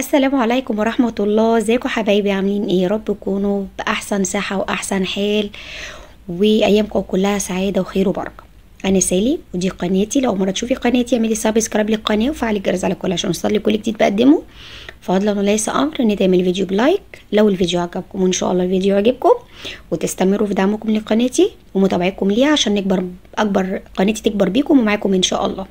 السلام عليكم ورحمة الله ازيكم حبايبي عاملين ايه يا رب تكونوا بأحسن صحة وأحسن حال وأيامكم كلها سعادة وخير وبركة أنا سالي ودي قناتي لو مرة تشوفي قناتي اعملي سبسكرايب للقناة وفعلي الجرس على الكل عشان يوصلك كل جديد بقدمه فضلا وليس أمر إن تعملي فيديو بلايك لو الفيديو عجبكم وإن شاء الله الفيديو عجبكم وتستمروا في دعمكم لقناتي ومتابعتكم ليها عشان نكبر أكبر قناتي تكبر بيكم ومعاكم إن شاء الله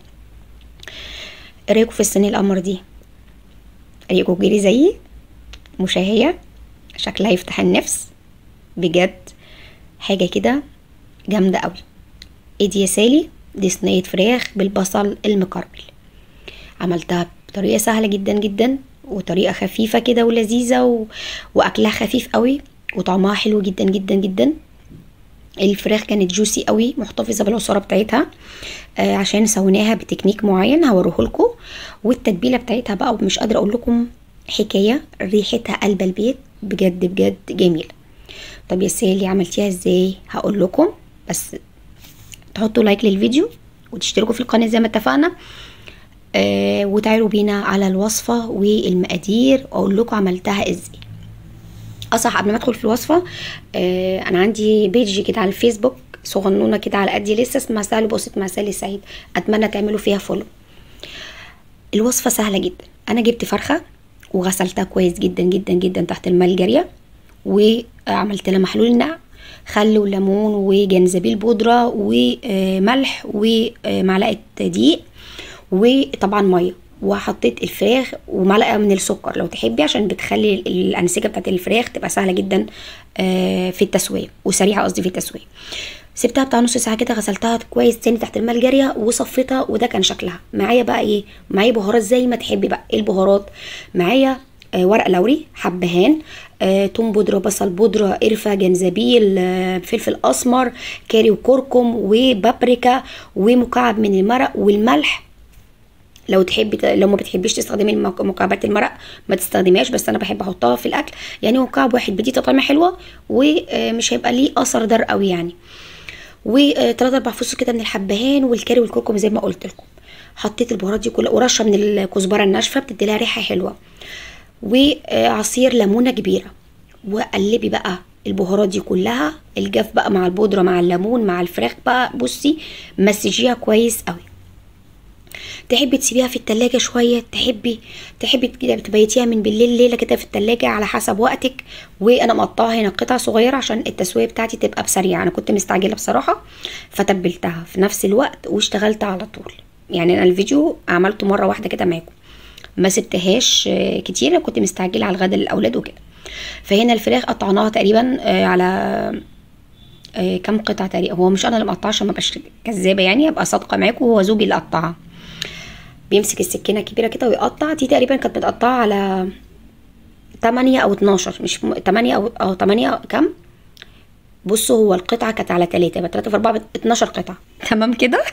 ايه رايكم في السنة القمر دي ريقو جري زيي مشاهية شكلها يفتح النفس بجد حاجة كده جامدة قوي ايه دي يا سالي دي صينية فراخ بالبصل المكرمل عملتها بطريقة سهلة جدا جدا وطريقة خفيفة كده ولذيذة و... واكلها خفيف قوي وطعمها حلو جدا جدا جدا الفراخ كانت جوسي قوي محتفظه بالعصاره بتاعتها آه عشان سويناها بتكنيك معين هوريه لكم والتتبيله بتاعتها بقى مش قادره اقول لكم حكايه ريحتها قلب البيت بجد بجد جميله طب يا سالي عملتيها ازاي هقول لكم بس تحطوا لايك للفيديو وتشتركوا في القناه زي ما اتفقنا آه وتعالوا بينا على الوصفه والمقادير واقول لكم عملتها ازاي اصح قبل ما ادخل في الوصفه آه انا عندي بيج كده على الفيسبوك صغنونه كده على قدي لسه اسمها سالي بسيط مع سالي سعيد اتمنى تعملوا فيها فولو الوصفه سهله جدا انا جبت فرخه وغسلتها كويس جدا جدا جدا تحت الماء الجاريه وعملت لها محلول نقع خل وليمون وجنزبيل بودره وملح ومعلقه دقيق وطبعا ميه وحطيت الفراخ ومعلقه من السكر لو تحبي عشان بتخلي الانسجه بتاعت الفراخ تبقى سهله جدا في التسويه وسريعه قصدي في التسويه سبتها بتاع نص ساعه كده غسلتها كويس تاني تحت الماء الجاريه وصفيتها وده كان شكلها معايا بقى ايه معايا بهارات زي ما تحبي بقى ايه البهارات معايا آه ورق لوري حبهان آه، توم بودره بصل بودره قرفه جنزبيل آه، فلفل اسمر كاري وكركم وبابريكا ومكعب من المرق والملح لو تحبي لو ما بتحبيش تستخدمي مكعبات المرق ما تستخدميهاش بس انا بحب احطها في الاكل يعني مكعب واحد بدي طعمه حلوه ومش هيبقى ليه اثر دار قوي يعني وثلاثة اربع فصوص كده من الحبهان والكاري والكركم زي ما قلت لكم حطيت البهارات دي كلها ورشه من الكزبره الناشفه بتدي لها ريحه حلوه وعصير ليمونه كبيره وقلبي بقى البهارات دي كلها الجاف بقى مع البودره مع الليمون مع الفراخ بقى بصي مسجيها كويس قوي تحبي تسيبيها في التلاجة شوية تحبي تحبي تبيتيها من بالليل ليلة كده في التلاجة على حسب وقتك وانا مقطعها هنا قطع صغيرة عشان التسوية بتاعتي تبقى بسريعة انا كنت مستعجلة بصراحة فتبلتها في نفس الوقت واشتغلت على طول يعني انا الفيديو عملته مرة واحدة كده معاكم ما سبتهاش كتير كنت مستعجلة على الغدا للاولاد وكده فهنا الفراخ قطعناها تقريبا على كم قطعة تقريبا هو مش انا اللي مقطعها عشان ما ابقاش كذابة يعني ابقى صادقة معاكم وهو زوجي اللي قطعها بيمسك السكينه كبيره كده ويقطع دي تقريبا كانت متقطعه على 8 او 12 مش 8 او او 8 كام بصوا هو القطعه كانت على 3 يبقى 3 في 4 12 قطعه تمام كده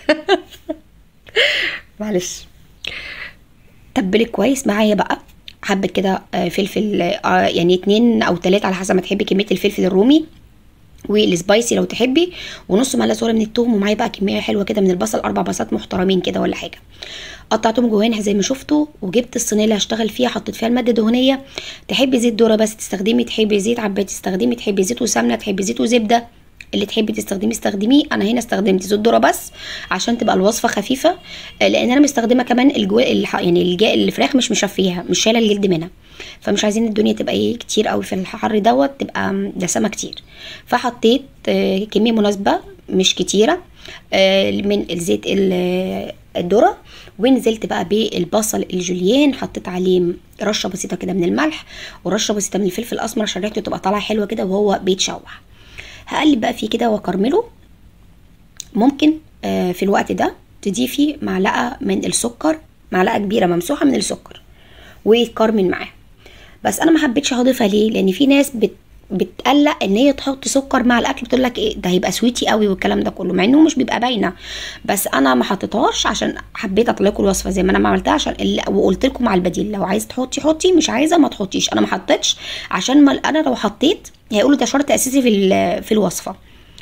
معلش تبلي كويس معايا بقى حبه كده فلفل يعني اتنين او تلاتة على حسب ما تحبي كميه الفلفل الرومي والسبايسي لو تحبي ونص معلقه صغيره من التوم ومعايا بقى كميه حلوه كده من البصل اربع بصلات محترمين كده ولا حاجه قطعتهم جوانح زي ما شفتوا وجبت الصينيه اللي هشتغل فيها حطيت فيها الماده دهنيه تحبي زيت ذره بس تستخدمي تحبي زيت عباد تستخدمي تحبي زيت وسمنه تحبي زيت وزبده اللي تحبي تستخدميه استخدميه انا هنا استخدمت زيت ذره بس عشان تبقى الوصفه خفيفه لان انا مستخدمه كمان الجو الح... يعني الج... الفراخ مش مشفيها مش شايله الجلد منها فمش عايزين الدنيا تبقى ايه كتير قوي في الحر دوت تبقى دسمه كتير فحطيت كميه مناسبه مش كتيره من الزيت الذره ونزلت بقى بالبصل الجوليان حطيت عليه رشه بسيطه كده من الملح ورشه بسيطه من الفلفل الاسمر عشان ريحته تبقى طالعه حلوه كده وهو بيتشوح هقلب بقى فيه كده واكرمله ممكن في الوقت ده تضيفي معلقه من السكر معلقه كبيره ممسوحه من السكر ويتكرمل معاه بس انا ما حبيتش اضيفها ليه لان في ناس بت بتقلق ان هي تحط سكر مع الاكل بتقول لك ايه ده هيبقى سويتي قوي والكلام ده كله مع انه مش بيبقى باينه بس انا ما حطيتهاش عشان حبيت اطلع لكم الوصفه زي ما انا ما عملتها عشان اللي وقلت لكم على البديل لو عايز تحطي حطي مش عايزه ما تحطيش انا ما حطيتش عشان ما انا لو حطيت هيقولوا ده شرط اساسي في في الوصفه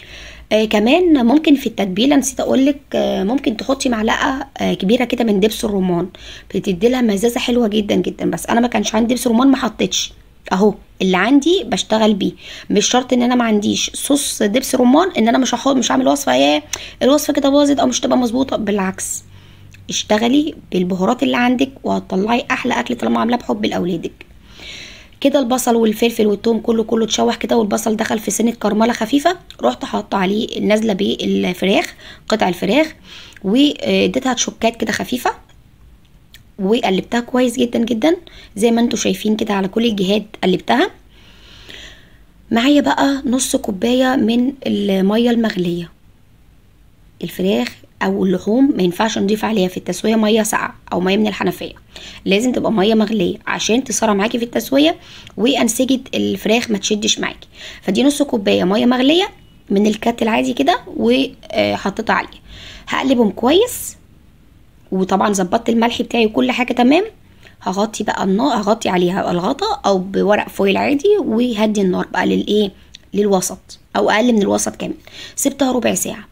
آه كمان ممكن في التتبيله نسيت اقول لك آه ممكن تحطي معلقه آه كبيره كده من دبس الرمان بتدي لها مزازه حلوه جدا جدا بس انا ما كانش عندي دبس رمان ما حطيتش اهو اللي عندي بشتغل بيه مش شرط ان انا ما عنديش صوص دبس رمان ان انا مش هحط مش هعمل وصفه ايه الوصفه كده باظت او مش تبقى مظبوطه بالعكس اشتغلي بالبهارات اللي عندك وهتطلعي احلى اكل طالما عاملاه بحب لاولادك كده البصل والفلفل والثوم كله كله اتشوح كده والبصل دخل في سنه كرمله خفيفه رحت حاطه عليه نازله بالفراخ قطع الفراخ واديتها تشوكات كده خفيفه وقلبتها كويس جدا جدا زي ما انتوا شايفين كده على كل الجهات قلبتها معايا بقى نص كوبايه من الميه المغليه الفراخ او اللحوم ما ينفعش نضيف عليها في التسويه ميه ساقعه او ميه من الحنفيه لازم تبقى ميه مغليه عشان تسرع معاكي في التسويه وانسجه الفراخ ما تشدش معاكي فدي نص كوبايه ميه مغليه من الكات العادي كده وحطيتها عليه هقلبهم كويس وطبعا ظبطت الملح بتاعي وكل حاجه تمام هغطي بقى النار هغطي عليها الغطا او بورق فويل عادي وهدي النار بقى للايه للوسط او اقل من الوسط كمان سبتها ربع ساعه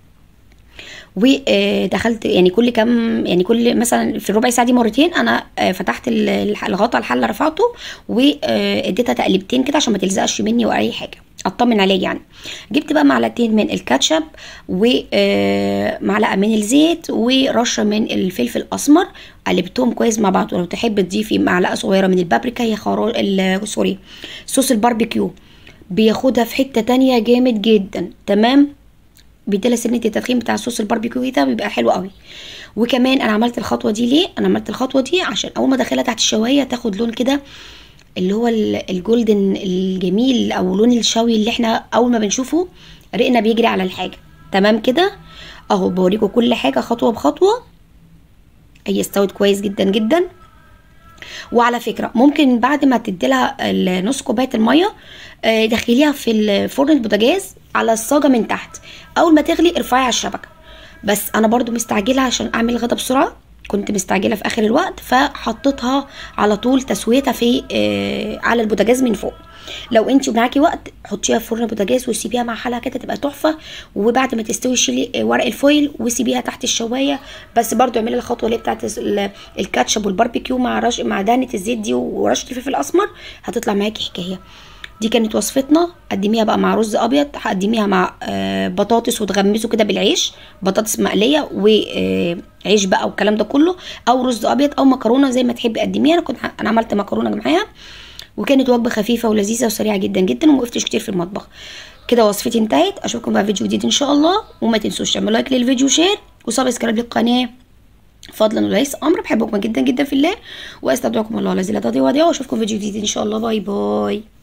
ودخلت يعني كل كام يعني كل مثلا في الربع ساعه دي مرتين انا فتحت الغطا الحله رفعته واديتها تقلبتين كده عشان ما تلزقش مني ولا اي حاجه اطمن عليه يعني جبت بقى معلقتين من الكاتشب ومعلقه من الزيت ورشه من الفلفل الاسمر قلبتهم كويس مع بعض ولو تحب تضيفي معلقه صغيره من البابريكا هي خرا سوري صوص الباربيكيو بياخدها في حته تانية جامد جدا تمام بيديلها سنه التدخين بتاع صوص الباربيكيو ده بيبقى حلو قوي وكمان انا عملت الخطوه دي ليه انا عملت الخطوه دي عشان اول ما ادخلها تحت الشوايه تاخد لون كده اللي هو الجولدن الجميل او لون الشوي اللي احنا اول ما بنشوفه رقنا بيجري على الحاجه تمام كده اهو بوريكم كل حاجه خطوه بخطوه هي استوت كويس جدا جدا وعلى فكره ممكن بعد ما تديلها نص كوبايه الميه دخليها في الفرن البوتاجاز على الصاجه من تحت اول ما تغلي ارفعي على الشبكه بس انا برضو مستعجله عشان اعمل الغدا بسرعه كنت مستعجله في اخر الوقت فحطيتها على طول تسويتها في آه على البوتاجاز من فوق لو انت معاكي وقت حطيها في فرن البوتاجاز وسيبيها مع حالها كده تبقى تحفه وبعد ما تستوي شيلي ورق الفويل وسيبيها تحت الشوايه بس برضو اعملي الخطوه اللي بتاعت الكاتشب والباربيكيو مع رش مع دهنه الزيت دي ورشه الفلفل الاسمر هتطلع معاكي حكايه دي كانت وصفتنا قدميها بقى مع رز ابيض هقدميها مع آه بطاطس وتغمسوا كده بالعيش بطاطس مقليه وعيش بقى والكلام ده كله او رز ابيض او مكرونه زي ما تحبي قدميها انا كنت انا عملت مكرونه معاها وكانت وجبه خفيفه ولذيذه وسريعه جدا جدا وما وقفتش كتير في المطبخ كده وصفتي انتهت اشوفكم بقى في فيديو جديد ان شاء الله وما تنسوش تعملوا لايك للفيديو شير وسبسكرايب للقناه فضلا وليس امر بحبكم جدا جدا في الله واستودعكم الله الذي لا تضيع وديعه واشوفكم في فيديو جديد ان شاء الله باي باي